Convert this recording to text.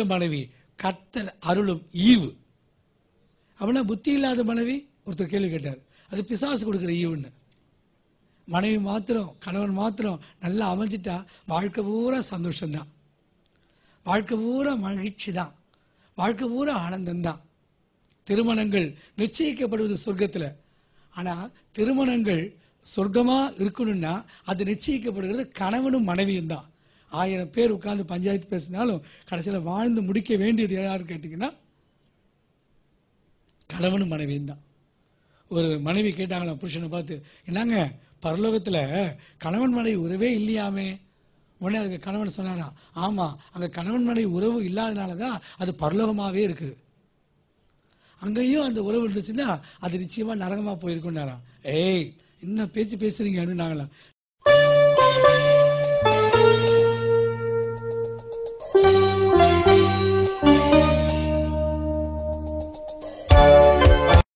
மனைவி கர்த்தர் அருளும் ஈவு அப்படின்னா புத்தி இல்லாத மனைவி ஒருத்தர் கேள்வி கேட்டார் அது பிசாசு கொடுக்குற ஈவுன்னு மனைவி மாத்திரம் கணவன் மாத்திரம் நல்லா அமைஞ்சிட்டா வாழ்க்கை பூரா சந்தோஷம்தான் வாழ்க்கை பூரா மகிழ்ச்சி தான் வாழ்க்கை பூரா ஆனந்தம்தான் திருமணங்கள் நிச்சயிக்கப்படுவது சொர்க்கத்தில் ஆனால் திருமணங்கள் சொர்க்கமாக இருக்கணும்னா அது நிச்சயிக்கப்படுகிறது கணவனும் மனைவியும் தான் ஆயிரம் பேர் உட்கார்ந்து பஞ்சாயத்து பேசினாலும் கடைசியில் வாழ்ந்து முடிக்க வேண்டியது யாருன்னு கேட்டிங்கன்னா கணவனும் மனைவியும் தான் ஒரு மனைவி கேட்டாங்களாம் புருஷனை பார்த்து என்னங்க பரலோகத்தில் கணவன் மனைவி உறவே இல்லையாமே உடனே அதுக்கு கணவன் சொன்னாராம் ஆமாம் அங்கே கணவன் மனைவி உறவு இல்லாதனால தான் அது பரலோகமாகவே இருக்குது அங்கேயும் அந்த உறவு இருந்துச்சுன்னா அது நிச்சயமாக நரகமாக போயிருக்குன்னாராம் ஏய் என்ன பேச்சு பேசுறீங்க அப்படின்னாங்களாம்